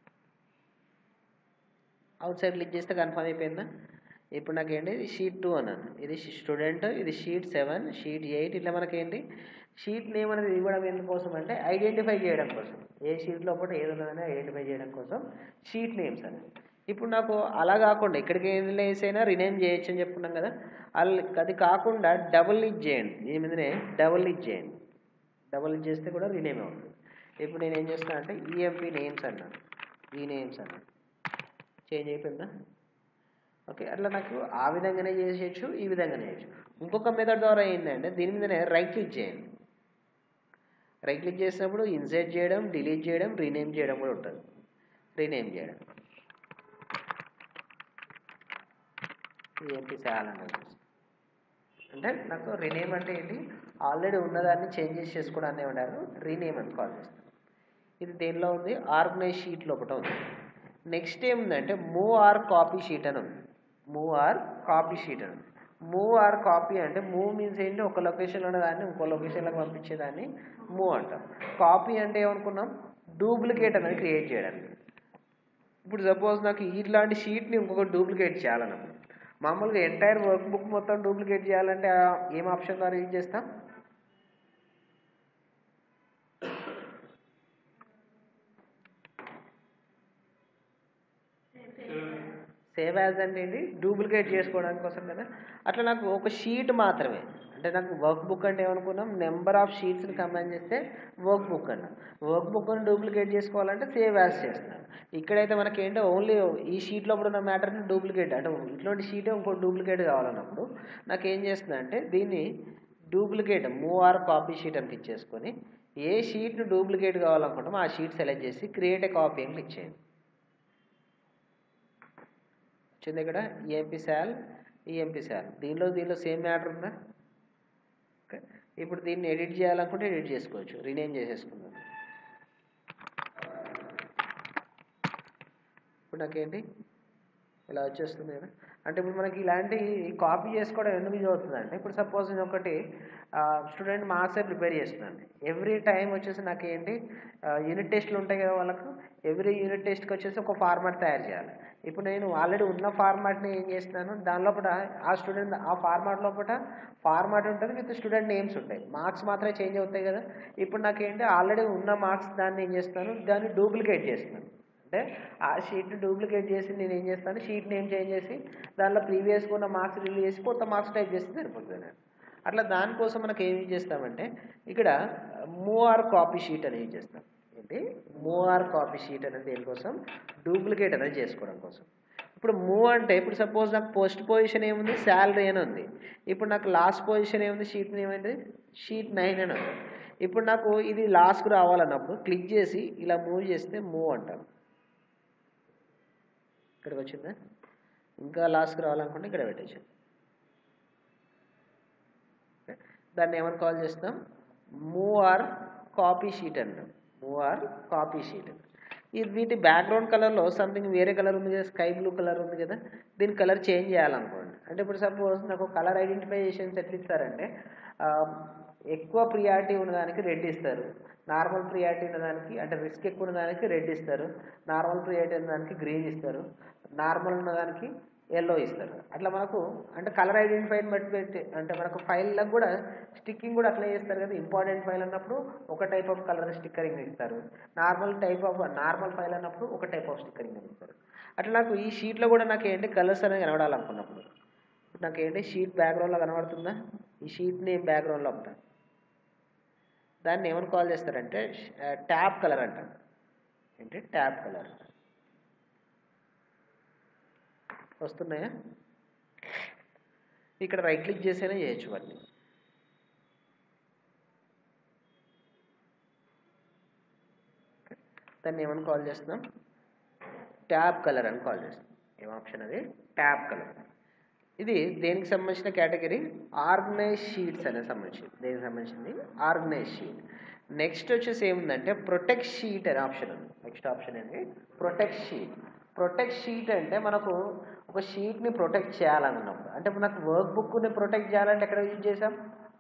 అవుట్ సైడ్ క్లిక్ చేస్తే కన్ఫర్మ్ అయిపోయిందా ఇప్పుడు నాకు ఏంటి షీట్ టూ అన్నాను ఇది స్టూడెంట్ ఇది షీట్ సెవెన్ షీట్ ఎయిట్ ఇట్లా మనకేంటి షీట్ నేమ్ అనేది ఇవ్వడం ఎందుకోసం అంటే ఐడెంటిఫై చేయడం కోసం ఏ షీట్లో కూడా ఏది ఉన్నదని ఐడెంటిఫై చేయడం కోసం షీట్ నేమ్స్ అనేది ఇప్పుడు నాకు అలా కాకుండా ఇక్కడికి ఏది లేసైనా రినేమ్ చేయొచ్చు అని చెప్పుకున్నాం కదా అల్- అది కాకుండా డబుల్ లిక్ చేయండి దీని మీదనే డబుల్ లిక్ చేయండి డబుల్ లిక్ చేస్తే కూడా రినేమ్ అవుతుంది ఇప్పుడు నేను ఏం చేస్తున్నా అంటే ఈఎంపీ నేమ్స్ అన్నాను ఈ నేమ్స్ అన్నాను చేంజ్ అయిపోయిందా ఓకే అట్లా నాకు ఆ విధంగానే చేసేయచ్చు ఈ విధంగానే చేయొచ్చు ఇంకొక మెథడ్ ద్వారా ఏంటంటే దీని మీదనే రైట్ క్లిక్ చేయండి రైట్ క్లిక్ చేసినప్పుడు ఇన్సర్ట్ చేయడం డిలీట్ చేయడం రీనేమ్ చేయడం కూడా ఉంటుంది రీనేమ్ చేయడం ఏంటి చేయాలన్నది అంటే నాకు రీనేమ్ అంటే ఏంటి ఆల్రెడీ ఉన్నదాన్ని చేంజెస్ చేసుకోవడాన్ని ఏమంటారు రీనేమ్ అని కాల్ చేస్తాను ఇది దేనిలో ఉంది ఆర్గనైజ్ షీట్ లోపల ఉంది నెక్స్ట్ ఏముందంటే మూవ్ ఆర్ కాపీ షీట్ అని ఉంది మూవ్ ఆర్ కాపీ షీట్ అని ఉంది మూవ్ ఆర్ కాపీ అంటే మూవ్ మీన్స్ ఏంటి ఒక లొకేషన్లో ఉన్న దాన్ని ఇంకో లొకేషన్లోకి పంపించేదాన్ని మూవ్ అంటాం కాపీ అంటే ఏమనుకున్నాం డూప్లికేట్ అనేది క్రియేట్ చేయడానికి ఇప్పుడు సపోజ్ నాకు ఇట్లాంటి షీట్ని ఇంకొక డూప్లికేట్ చేయాలన్నప్పుడు మామూలుగా ఎంటైర్ వర్క్ బుక్ మొత్తం డూప్లికేట్ చేయాలంటే ఆ ఏం ఆప్షన్ ద్వారా యూజ్ చేస్తాం సేవ్ యాజ్ అంటే ఏంటి డూప్లికేట్ చేసుకోవడానికి కోసం కదా అట్లా నాకు ఒక షీట్ మాత్రమే అంటే నాకు వర్క్ బుక్ అంటే ఏమనుకున్నాం నెంబర్ ఆఫ్ షీట్స్ని కంబైన్ చేస్తే వర్క్ బుక్ అన్న వర్క్ బుక్ని డూప్లికేట్ చేసుకోవాలంటే సేవ్ యాజ్ చేస్తున్నాను ఇక్కడైతే మనకి ఏంటో ఓన్లీ ఈ షీట్ లోపల ఉన్న మ్యాటర్ని డూప్లికేట్ అంటే ఇట్లాంటి షీట్ ఇంకో డూప్లికేట్ కావాలన్నప్పుడు నాకు ఏం చేస్తున్నా అంటే దీన్ని duplicate move or copy sheet అని క్లిక్ చేసుకొని ఏ షీట్ని డూప్లికేట్ కావాలనుకుంటామో ఆ షీట్ సెలెక్ట్ చేసి క్రియేట్ ఏ కాపీ అని క్లిక్ చేయండి వచ్చింది ఇక్కడ ఈఎంపీ శాల్ ఈఎంపీ శాల్ దీనిలో దీనిలో సేమ్ మ్యాటర్ ఉందా ఓకే ఇప్పుడు దీన్ని ఎడిట్ చేయాలనుకుంటే ఎడిట్ చేసుకోవచ్చు రీనేమ్ చేసేసుకుందాం ఇప్పుడు నాకేంటి ఇలా వచ్చేస్తుంది కదా అంటే ఇప్పుడు మనకి ఇలాంటి కాపీ చేసుకోవడం ఎందుకు యూజ్ అవుతుంది అంటే ఇప్పుడు సపోజ్ నేను ఒకటి స్టూడెంట్ మార్క్సే ప్రిపేర్ చేస్తున్నాను ఎవ్రీ టైం వచ్చేసి నాకు ఏంటి యూనిట్ టెస్ట్లు ఉంటాయి కదా వాళ్ళకు ఎవ్రీ యూనిట్ టెస్ట్కి వచ్చేసి ఒక ఫార్మాట్ తయారు చేయాలి ఇప్పుడు నేను ఆల్రెడీ ఉన్న ఫార్మాట్ని ఏం చేస్తున్నాను దాని లోపల ఆ స్టూడెంట్ ఆ ఫార్మాట్ లోపల ఫార్మాట్ ఉంటుంది విత్ స్టూడెంట్ నేమ్స్ ఉంటాయి మార్క్స్ మాత్రమే చేంజ్ అవుతాయి కదా ఇప్పుడు నాకేంటి ఆల్రెడీ ఉన్న మార్క్స్ దాన్ని ఏం చేస్తాను దాన్ని డూప్లికేట్ చేస్తున్నాను అంటే ఆ షీట్ని డూప్లికేట్ చేసి నేను ఏం చేస్తాను షీట్ నేమ్ చేంజ్ చేసి దానిలో ప్రీవియస్గా ఉన్న మార్క్స్ రిలీజ్ చేసి కొత్త మార్క్స్ టైప్ చేస్తే సరిపోతుంది నేను అట్లా దానికోసం మనకి ఏం యూజ్ చేస్తామంటే ఇక్కడ మూవ్ ఆర్ కాపీ షీట్ అనేది యూజ్ చేస్తాం ఏంటి మూవ్ ఆర్ కాపీ షీట్ అనేది దేనికోసం డూప్లికేట్ అనేది చేసుకోవడం కోసం ఇప్పుడు మూవ్ అంటే ఇప్పుడు సపోజ్ నాకు పోస్ట్ పొజిషన్ ఏముంది శాలరీ అని ఉంది ఇప్పుడు నాకు లాస్ట్ పొజిషన్ ఏముంది షీట్ ఏమైంది షీట్ నైన్ అని ఉంది ఇప్పుడు నాకు ఇది లాస్ట్కి రావాలన్నప్పుడు క్లిక్ చేసి ఇలా మూవ్ చేస్తే మూవ్ అంటాను ఇక్కడికి వచ్చిందా ఇంకా లాస్ట్కి రావాలనుకుంటే ఇక్కడ పెట్టేసాను దాన్ని ఏమని కాల్ చేస్తాం మూవ్ ఆర్ కాపీ షీట్ అంటాం మూవ్ ఆర్ కాపీ షీట్ ఇది వీటి బ్యాక్గ్రౌండ్ కలర్లో సంథింగ్ వేరే కలర్ ఉంది కదా స్కై బ్లూ కలర్ ఉంది కదా దీని కలర్ చేంజ్ చేయాలనుకోండి అంటే ఇప్పుడు సపోజ్ నాకు కలర్ ఐడెంటిఫికేషన్స్ ఎట్లా ఇస్తారంటే ఎక్కువ ప్రియారిటీ ఉన్నదానికి రెడ్ ఇస్తారు నార్మల్ ప్రియారిటీ ఉన్నదానికి అంటే రిస్క్ ఎక్కువ ఉన్నదానికి రెడ్ ఇస్తారు నార్మల్ ప్రియారిటీ ఉన్నదానికి గ్రీన్ ఇస్తారు నార్మల్ ఉన్నదానికి ఎల్లో ఇస్తారు అట్లా మనకు అంటే కలర్ ఐడెంటిఫైని బట్టి పెట్టి అంటే మనకు ఫైల్లకు కూడా స్టిక్కింగ్ కూడా అట్లా చేస్తారు కదా ఇంపార్టెంట్ ఫైల్ అన్నప్పుడు ఒక టైప్ ఆఫ్ కలర్ స్టిక్కరింగ్ ఇస్తారు normal type of normal file అన్నప్పుడు ఒక టైప్ ఆఫ్ స్టిక్కరింగ్ ఇస్తారు అట్లా నాకు ఈ షీట్లో కూడా నాకు ఏంటి కలర్స్ అనేది కనబడాలనుకున్నప్పుడు నాకు ఏంటి షీట్ బ్యాక్గ్రౌండ్లో కనబడుతుందా ఈ షీట్ నేమ్ బ్యాక్గ్రౌండ్లో ఉంటా దాన్ని ఏమని కాల్ చేస్తారంటే ట్యాప్ కలర్ అంటారు ఏంటి ట్యాప్ కలర్ వస్తున్నాయా ఇక్కడ రైట్ క్లిక్ చేసేనే చేయొచ్చు వాటిని దాన్ని ఏమని కాల్ చేస్తున్నాం ట్యాబ్ కలర్ అని కాల్ చేస్తాం ఏం ఆప్షన్ అది ట్యాబ్ కలర్ ఇది దేనికి సంబంధించిన కేటగిరీ ఆర్గనైజ్ షీట్స్ అనేది సంబంధించింది దేనికి సంబంధించింది ఆర్గనైజ్ షీట్ నెక్స్ట్ వచ్చేసి ఏముందంటే ప్రొటెక్ట్ షీట్ అనే ఆప్షన్ ఉంది నెక్స్ట్ ఆప్షన్ ఏంటి ప్రొటెక్ట్ షీట్ ప్రొటెక్ట్ షీట్ అంటే మనకు ఒక షీట్ని ప్రొటెక్ట్ చేయాలన్నప్పుడు అంటే మనకు వర్క్ బుక్ని ప్రొటెక్ట్ చేయాలంటే ఎక్కడ యూజ్ చేసాం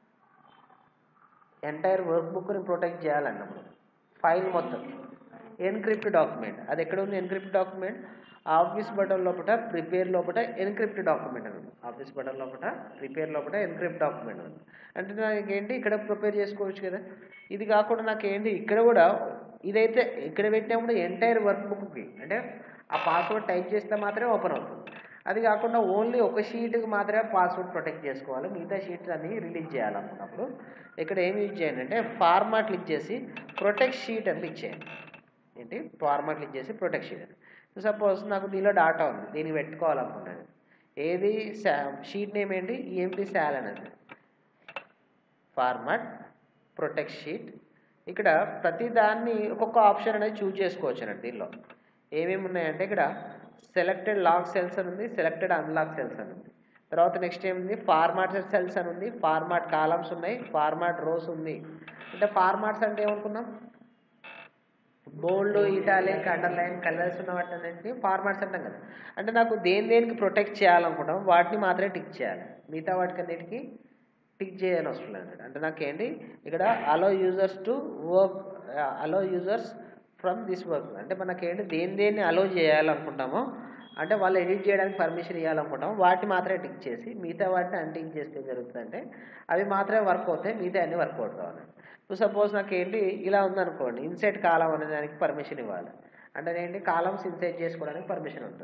ఎంటైర్ వర్క్ బుక్ని ప్రొటెక్ట్ చేయాలన్నప్పుడు ఫైల్ మొత్తం ఎన్క్రిప్ట్ డాక్యుమెంట్ అది ఎక్కడ ఉంది ఎన్క్రిప్ట్ డాక్యుమెంట్ ఆఫీస్ బటన్ లోపల ప్రిపేర్ లోపల ఎన్క్రిప్ట్ డాక్యుమెంట్ అని ఉంది ఆఫీస్ బటన్ లోపల ప్రిపేర్ లోపల ఎన్క్రిప్ట్ డాక్యుమెంట్ ఉంది అంటే నాకు ఏంటి ఇక్కడ ప్రిపేర్ చేసుకోవచ్చు కదా ఇది కాకుండా నాకు ఏంటి ఇక్కడ కూడా ఇదైతే ఇక్కడ పెట్టినప్పుడు ఎంటైర్ వర్క్ బుక్కి అంటే ఆ పాస్వర్డ్ టైప్ చేస్తే మాత్రమే ఓపెన్ అవుతుంది అది కాకుండా ఓన్లీ ఒక షీట్కి మాత్రమే పాస్వర్డ్ ప్రొటెక్ట్ చేసుకోవాలి మిగతా షీట్స్ అన్ని రిలీజ్ చేయాలనుకున్నప్పుడు ఇక్కడ ఏం యూజ్ చేయండి అంటే ఫార్మాట్ క్లిక్ చేసి ప్రొటెక్ట్ షీట్ అని క్లిక్ చేయండి ఏంటి ఫార్మాట్ క్లిక్ చేసి ప్రొటెక్ట్ షీట్ అని సపోజ్ నాకు దీనిలో డాటా ఉంది దీన్ని పెట్టుకోవాలనుకుంటాను ఏది షీట్ నేమ్ ఏంటి ఈఎంపీ శాల్ అనేది ఫార్మాట్ ప్రొటెక్ట్ షీట్ ఇక్కడ ప్రతి దాన్ని ఒక్కొక్క ఆప్షన్ అనేది చూజ్ చేసుకోవచ్చు అన్నట్టు దీనిలో ఏమేమి ఉన్నాయంటే ఇక్కడ సెలెక్టెడ్ లాక్ సెల్స్ అని ఉంది సెలెక్టెడ్ అన్లాక్ సెల్స్ అని ఉంది తర్వాత నెక్స్ట్ ఏముంది ఫార్మాట్ సెల్స్ అని ఉంది ఫార్మాట్ కాలమ్స్ ఉన్నాయి ఫార్మాట్ రోస్ ఉంది అంటే ఫార్మాట్స్ అంటే ఏమనుకున్నాం బోల్డ్ ఇటాలియన్ అండర్లైన్ కలర్స్ ఉన్న వాటి అన్నింటినీ ఫార్మాట్స్ అంటాం కదా అంటే నాకు దేని దేనికి ప్రొటెక్ట్ చేయాలనుకుంటాం వాటిని మాత్రమే టిక్ చేయాలి మిగతా వాటికి అన్నిటికీ టిక్ చేయని అవసరం లేదు అంటే నాకేంటి ఇక్కడ allow users to work allow users from this work అంటే మనకేంటి దేని దేన్ని అలో చేయాలనుకుంటామో అంటే వాళ్ళు ఎడిట్ చేయడానికి పర్మిషన్ ఇవ్వాలనుకుంటాం వాటిని మాత్రమే టిక్ చేసి మిగతా వాటిని అన్టిక్ చేస్తే ఏం జరుగుతుందంటే అవి మాత్రమే వర్క్ అవుతాయి మిగతా అన్ని వర్కౌట్ కావాలి ఇప్పుడు సపోజ్ నాకు ఏంటి ఇలా ఉందనుకోండి ఇన్సైట్ కాలం అనే దానికి పర్మిషన్ ఇవ్వాలి అంటే ఏంటి కాలమ్స్ ఇన్సైట్ చేసుకోవడానికి పర్మిషన్ ఉంటుంది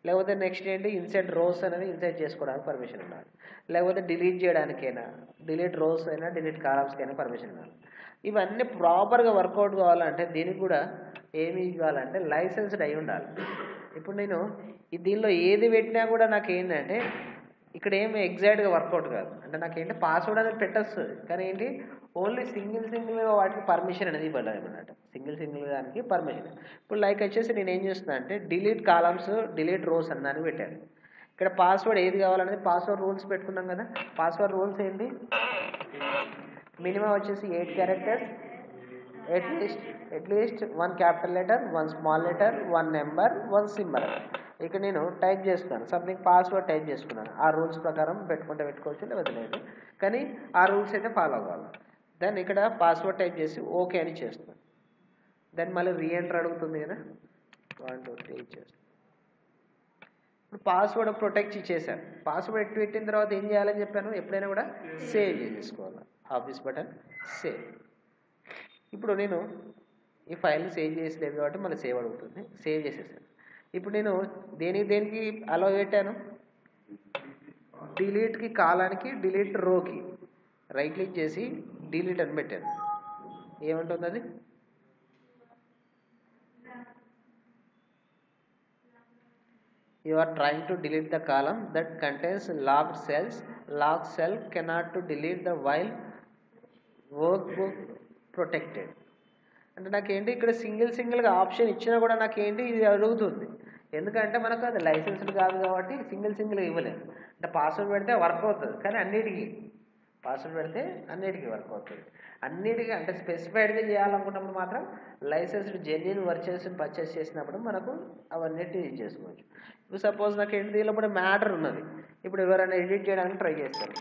లేకపోతే నెక్స్ట్ ఏంటి ఇన్సెట్ రోస్ అనేది ఇన్సెట్ చేసుకోవడానికి పర్మిషన్ ఉండాలి లేకపోతే డిలీట్ చేయడానికైనా డిలీట్ రోస్ అయినా డిలీట్ కాలమ్స్కైనా పర్మిషన్ ఉండాలి ఇవన్నీ ప్రాపర్గా వర్కౌట్ కావాలంటే దీనికి కూడా ఏమి ఇవ్వాలంటే లైసెన్స్డ్ అయి ఉండాలి ఇప్పుడు నేను ఈ దీనిలో ఏది పెట్టినా కూడా నాకు ఏంటంటే ఇక్కడ ఏమి ఎగ్జాక్ట్గా వర్కౌట్ కాదు అంటే నాకు ఏంటి పాస్వర్డ్ అనేది పెట్టొస్తుంది కానీ ఏంటి ఓన్లీ సింగిల్ సింగిల్గా వాటికి పర్మిషన్ అనేది ఇవ్వాలి అనమాట సింగిల్ సింగిల్ దానికి పర్మిషన్ ఇప్పుడు లైక్ వచ్చేసి నేను ఏం చేస్తున్నా అంటే డిలీట్ కాలమ్స్ డిలీట్ రోస్ అని దానికి పెట్టాను ఇక్కడ పాస్వర్డ్ ఏది కావాలనేది పాస్వర్డ్ రూల్స్ పెట్టుకున్నాం కదా పాస్వర్డ్ రూల్స్ ఏంటి మినిమం వచ్చేసి eight characters at least at least one capital letter one small letter one number one symbol ఇక్కడ నేను టైప్ చేస్తున్నాను సంథింగ్ పాస్వర్డ్ టైప్ చేసుకున్నాను ఆ రూల్స్ ప్రకారం పెట్టుకుంటే పెట్టుకోవచ్చు లేకపోతే లేదు కానీ ఆ రూల్స్ అయితే ఫాలో అవ్వాలి దెన్ ఇక్కడ పాస్వర్డ్ టైప్ చేసి ఓకే అని చేస్తాను దెన్ మళ్ళీ రీఎంటర్ అడుగుతుంది కదా వన్ టూ త్రీ చేస్తాను ఇప్పుడు పాస్వర్డ్ ప్రొటెక్ట్ చేశాను పాస్వర్డ్ ఎట్టు పెట్టిన తర్వాత ఏం చేయాలని చెప్పాను ఎప్పుడైనా కూడా సేవ్ చేసేసుకోవాలి ఆఫీస్ బటన్ సేవ్ ఇప్పుడు నేను ఈ ఫైల్ని సేవ్ చేసలేదు కాబట్టి మళ్ళీ సేవ్ అడుగుతుంది సేవ్ చేసేసాను ఇప్పుడు నేను దేనికి దేనికి అలో పెట్టాను డిలీట్కి కాలానికి డిలీట్ రోకి రైట్ క్లిక్ చేసి డిలీట్ అని పెట్టాను ఏమంటుంది అది you are trying to delete the column that contains locked cells locked cell cannot to delete the while workbook protected అంటే నాకేంటి ఇక్కడ సింగిల్ సింగిల్గా ఆప్షన్ ఇచ్చినా కూడా నాకేంటి ఇది అడుగుతుంది ఎందుకంటే మనకు అది లైసెన్స్డ్ కాదు కాబట్టి సింగిల్ సింగిల్గా ఇవ్వలేదు అంటే పాస్వర్డ్ పెడితే వర్క్ అవుతుంది కానీ అన్నిటికీ పాస్వర్డ్ పెడితే అన్నిటికీ వర్క్ అవుతుంది అన్నిటికీ అంటే స్పెసిఫైడ్గా చేయాలనుకున్నప్పుడు మాత్రం లైసెన్స్డ్ జెన్యున్ వర్చెస్ పర్చేస్ చేసినప్పుడు మనకు అవన్నిటి యూజ్ చేసుకోవచ్చు ఇప్పుడు సపోజ్ నాకు ఏంటి దీనిలో కూడా మ్యాటర్ ఉన్నది ఇప్పుడు ఎవరైనా ఎడిట్ చేయడానికి ట్రై చేస్తారు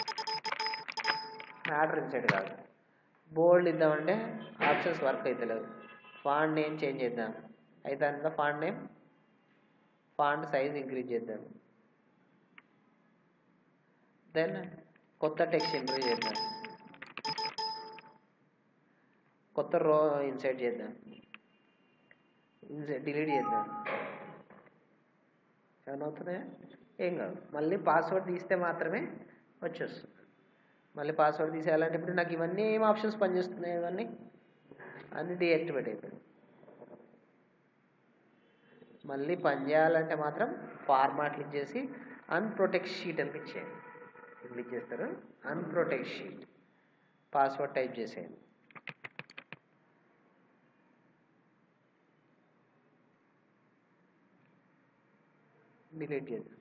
మ్యాటర్ ఇన్సైడ్ కాదు బోల్డ్ ఇద్దామంటే ఆప్షన్స్ వర్క్ అవుతలేదు ఫాంట్ నేమ్ చేంజ్ చేద్దాం అయితే అంత font name font size increase చేద్దాం దెన్ కొత్త టెక్స్ట్ ఎంట్రీ చేద్దాం కొత్త రో ఇన్సైడ్ చేద్దాం ఇన్సైడ్ డిలీట్ చేద్దాం ఏమైనా అవుతున్నాయా ఏం కాదు మళ్ళీ పాస్వర్డ్ తీస్తే మాత్రమే వచ్చేస్తుంది మళ్ళీ పాస్వర్డ్ తీసేయాలంటే ఇప్పుడు నాకు ఇవన్నీ ఏం ఆప్షన్స్ పనిచేస్తున్నాయి ఇవన్నీ అన్ని డీయాక్టివేట్ అయిపోయాయి మళ్ళీ పని చేయాలంటే మాత్రం ఫార్మాట్ క్లిక్ చేసి అన్ప్రొటెక్ట్ షీట్ అని క్లిక్ చేయండి క్లిక్ చేస్తారు అన్ప్రొటెక్ట్ షీట్ పాస్వర్డ్ టైప్ చేసేయండి డిలీట్ చేద్దాం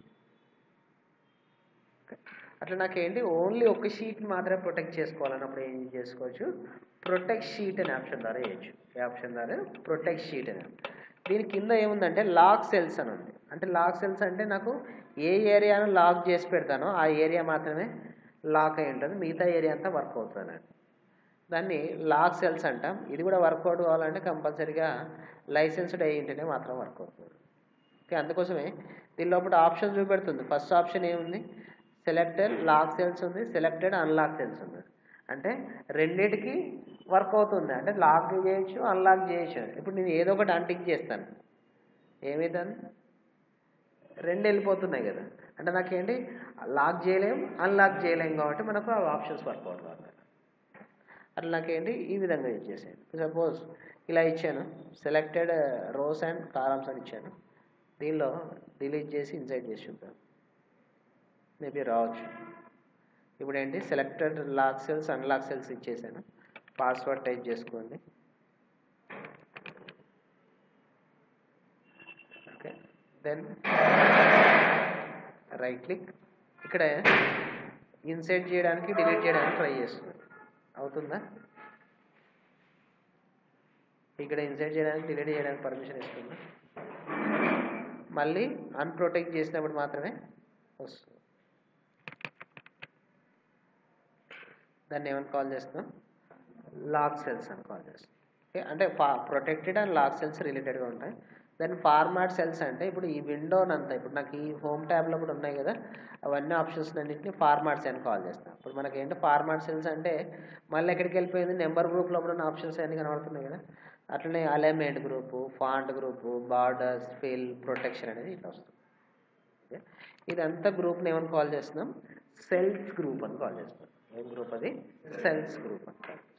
అట్లా నాకేంటి ఓన్లీ ఒక షీట్ మాత్రమే ప్రొటెక్ట్ చేసుకోవాలన్నప్పుడు ఏం చేసుకోవచ్చు ప్రొటెక్ట్ షీట్ అనే ఆప్షన్ ద్వారా చేయొచ్చు ఏ ఆప్షన్ ద్వారా ప్రొటెక్ట్ షీట్ అని దీని కింద ఏముందంటే లాక్ సెల్స్ అని ఉంది అంటే లాక్ సెల్స్ అంటే నాకు ఏ ఏరియాను లాక్ చేసి పెడతానో ఆ ఏరియా మాత్రమే లాక్ అయి ఉంటుంది మిగతా ఏరియా అంతా వర్క్ అవుతుంది దాన్ని లాక్ సెల్స్ అంటాం ఇది కూడా వర్కౌట్ కావాలంటే కంపల్సరీగా లైసెన్స్డ్ అయి ఉంటేనే మాత్రం వర్క్ అవుతుంది ఓకే అందుకోసమే దీని లోపల ఆప్షన్ చూపెడుతుంది ఫస్ట్ ఆప్షన్ ఏముంది సెలెక్టెడ్ లాక్ సెల్స్ ఉంది సెలెక్టెడ్ అన్లాక్ సెల్స్ ఉంది అంటే రెండిటికి వర్క్ అవుతుంది అంటే లాక్ చేయొచ్చు అన్లాక్ చేయొచ్చు ఇప్పుడు నేను ఏదో ఒకటి అంటిక్ చేస్తాను ఏమైతుంది రెండు వెళ్ళిపోతున్నాయి కదా అంటే నాకేంటి లాక్ చేయలేం అన్లాక్ చేయలేం కాబట్టి మనకు ఆ ఆప్షన్స్ వర్కౌట్ కావాలి అట్లా నాకేంటి ఈ విధంగా ఇచ్చేసాను సపోజ్ ఇలా ఇచ్చాను సెలెక్టెడ్ రోస్ అండ్ కాలమ్స్ అని ఇచ్చాను దీనిలో డిలీట్ చేసి ఇన్సైడ్ చేసి చూద్దాం మేబీ రావచ్చు ఇప్పుడు ఏంటి selected lock cells unlock cells ఇచ్చేసాను పాస్వర్డ్ టైప్ చేసుకోండి ఓకే దెన్ రైట్ క్లిక్ ఇక్కడ ఇన్సైడ్ చేయడానికి డిలీట్ చేయడానికి ట్రై చేస్తున్నాను అవుతుందా ఇక్కడ ఇన్సైడ్ చేయడానికి డిలీట్ చేయడానికి పర్మిషన్ ఇస్తుంది మళ్ళీ అన్ప్రొటెక్ట్ చేసినప్పుడు మాత్రమే వస్తుంది దాన్ని ఏమని కాల్ చేస్తున్నాం లాక్ సెల్స్ అని కాల్ చేస్తాం ఓకే అంటే ఫా ప్రొటెక్టెడ్ అండ్ లాక్ సెల్స్ రిలేటెడ్గా ఉంటాయి దాని ఫార్మాట్ సెల్స్ అంటే ఇప్పుడు ఈ విండోనంతా ఇప్పుడు నాకు ఈ హోమ్ ట్యాబ్లో కూడా ఉన్నాయి కదా అవన్నీ ఆప్షన్స్ అన్నింటినీ ఫార్మాట్స్ అని కాల్ చేస్తాం ఇప్పుడు మనకి ఏంటి ఫార్మాట్ సెల్స్ అంటే మళ్ళీ ఎక్కడికి వెళ్ళిపోయింది నెంబర్ గ్రూప్లో కూడా ఉన్న ఆప్షన్స్ అన్నీ కనబడుతున్నాయి కదా అట్లనే alignment group font group borders fill protection అనేది ఇట్లా వస్తుంది ఓకే ఇదంతా గ్రూప్ని ఏమని కాల్ చేస్తున్నాం సెల్స్ గ్రూప్ అని కాల్ చేస్తున్నాం ఏం గ్రూప్ అది సెల్స్ గ్రూప్ అంటారు